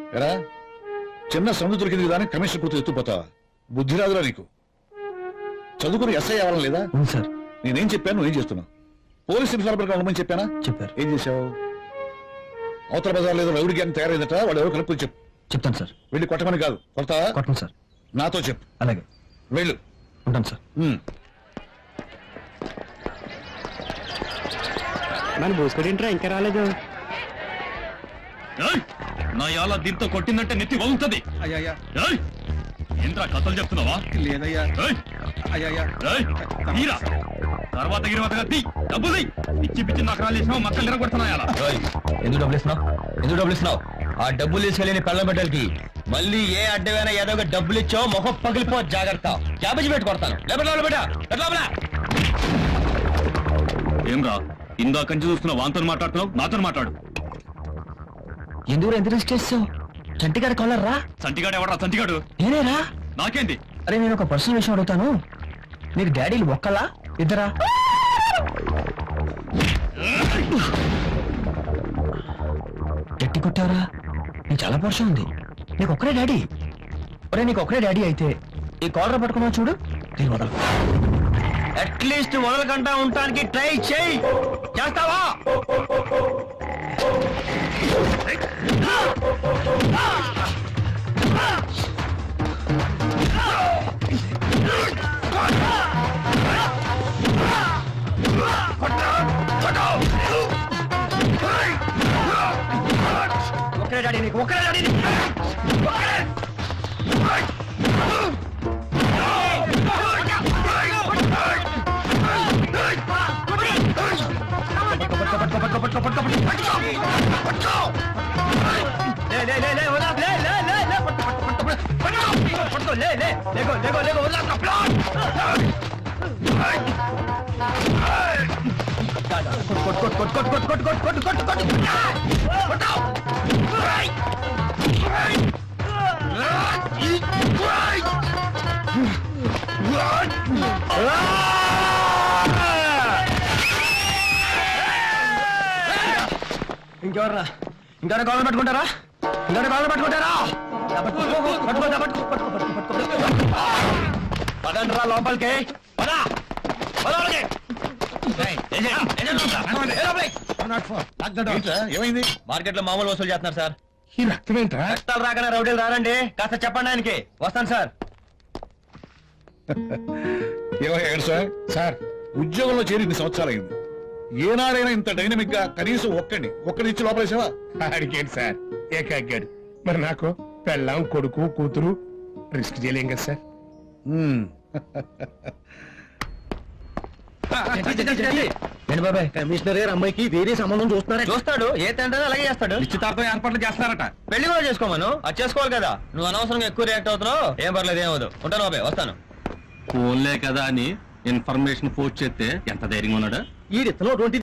ఎరా చిన్న సందు దొరికింది కదా అని కమిషన్ కూతురు ఎత్తుపోతావా బుద్ధి రాదురా నీకు చదువుకుని ఎస్ఐ అవ్వాలని లేదా అవును సార్ నేనేం చెప్పాను నువ్వేం చేస్తున్నావు పోలీస్ ఇన్ఫార్మర్గా ఉండమని చెప్పానా చెప్పారు ఏం చేశావు అవతల బజార్ లేదో రౌడీ గ్యాంగ్ తయారైందట వాడు ఎవరు కలుపుకొని చెప్పు చెప్తాను సార్ వెళ్ళి కొట్టమని కాదు కొడతావా కొట్టను సార్ నాతో చెప్పు అలాగే వెళ్ళు ఉంటాను సార్ ఉమ్. మన బోసుకుంటా ఇంకా రాలేదు ఏయ్! నా యాల దీంతో కొట్టిందంటే నెత్తి వగులుతుంది అయ్యా ఏయ్! ఏంట్రా కథలు చెప్తున్నావా లేదయ్యా ఏయ్! అయ్యా ఏయ్! తీరా తర్వాత గిరివతగా తీ డబ్బులు తీ. పిచ్చి పిచ్చి నాకు రాలేసినావు మక్కలు నిరగొడుతున్నాయా ఎందుకు డబ్బులు ఇస్తున్నావు ఎందుకు డబ్బులు ఇస్తున్నావు ఆ డబ్బులు తీసుకెళ్ళి కళ్ళ బిడ్డలకి మళ్ళీ ఏ అడ్డమైనా ఏదో ఒక డబ్బులు ఇచ్చావు మొహం పగిలిపో జాగ్రత్త క్యాబేజీ పెట్టి కొడతాను లేకపోతే బిడ్డ ఎట్లా ఏం రా ఇందాక నుంచి చూస్తున్నావు వాంతో మాట్లాడుతున్నావు నాతో మాట్లాడు ఎందుకు ఎంత రిస్క్ చేస్తావు చంటిగారి కాలర్ రా సంటిగాడు ఎవడరా సంటిగాడు నేనేరా నాకేంటి అరే నేను ఒక పర్సనల్ విషయం అడుగుతాను నీకు డాడీలు ఒక్కలా ఇద్దరా గట్టి కొట్టావరా నీకు చాలా పర్సం ఉంది నీకు ఒక్కడే డాడీ ఒరే నీకు ఒక్కడే డాడీ అయితే ఈ కాలర్ పట్టుకున్నావు చూడు నేను వదలు అట్లీస్ట్ వదలకుండా ఉండటానికి ట్రై చేయి చేస్తావా ఒక్కడే డాడీ నీకు ఒక్కడే డాడీ నీకు. లే, లే, లే, లే, వదలకు, లే, లే, లే, లే, పట్టు, పట్టు, పట్టు, పట్టు, పట్టు, పట్టుకో, లే, లే, లేగో, లేగో, లేగో, వదలకు, కొట్టు, కొట్టు, కొట్టు, కొట్టు, కొట్టు, కొట్టు, కొట్టు, కొట్టు, కొట్టు, కొట్టు, కొట్టు. ఇంకెవర్రా ఇంకెవరైనా కాళ్ళు పట్టుకుంటారా ఇంకెవరైనా కాళ్ళు పట్టుకుంటారా పట్టుకో, పట్టుకో, పట్టుకో, పట్టుకో, పట్టుకో, పట్టుకో. పదండ్రా లోపలికి పదా పద లోపలికి. ఏయ్, ఏం చేయాలి? ఏం చేయాలి? ఏ లోపలికి? ఏంట్రా ఏమైంది మార్కెట్ లో మామూలు వసూలు చేస్తున్నారు సార్ ఈ రక్తం ఏంట్రా రక్తాలు రాగానే రౌడీలు రారండి కాస్త చెప్పండి ఆయనకి వస్తాను సార్ ఏమయ్యాడు సార్ సార్ ఉద్యోగంలో చేరి ఇన్ని సంవత్సరాలైంది ఏనాడైనా ఇంత డైనమిక్ గా కనీసం ఒక్కడిని ఒక్కడి ఇచ్చి లోపలేసావా అడిగాడు సార్ ఏకాగ్గాడు మరి నాకు పెళ్ళాం కొడుకు కూతురు రిస్క్ చేయలేం కదా సార్ ఉమ్. ఏంటి బాబాయ్ కమిషనర్ గారు అమ్మాయికి వేరే సంబంధం చూస్తున్నారా చూస్తాడు ఏ తండ్రి అలాగే చేస్తాడు నిశ్చితార్థం ఏర్పాట్లు చేస్తున్నారట పెళ్లి కూడా చేసుకోమను అది చేసుకోవాలి కదా నువ్వు అనవసరంగా ఎక్కువ రియాక్ట్ అవుతున్నావు ఏం పర్లేదు ఏమవుదు ఉంటాను బాబాయ్ వస్తాను ఫోన్లే కదా అని ఇన్ఫర్మేషన్ పోస్ట్ చేస్తే ఎంత ధైర్యంగా ఉన్నాడు ఈ రీతిలో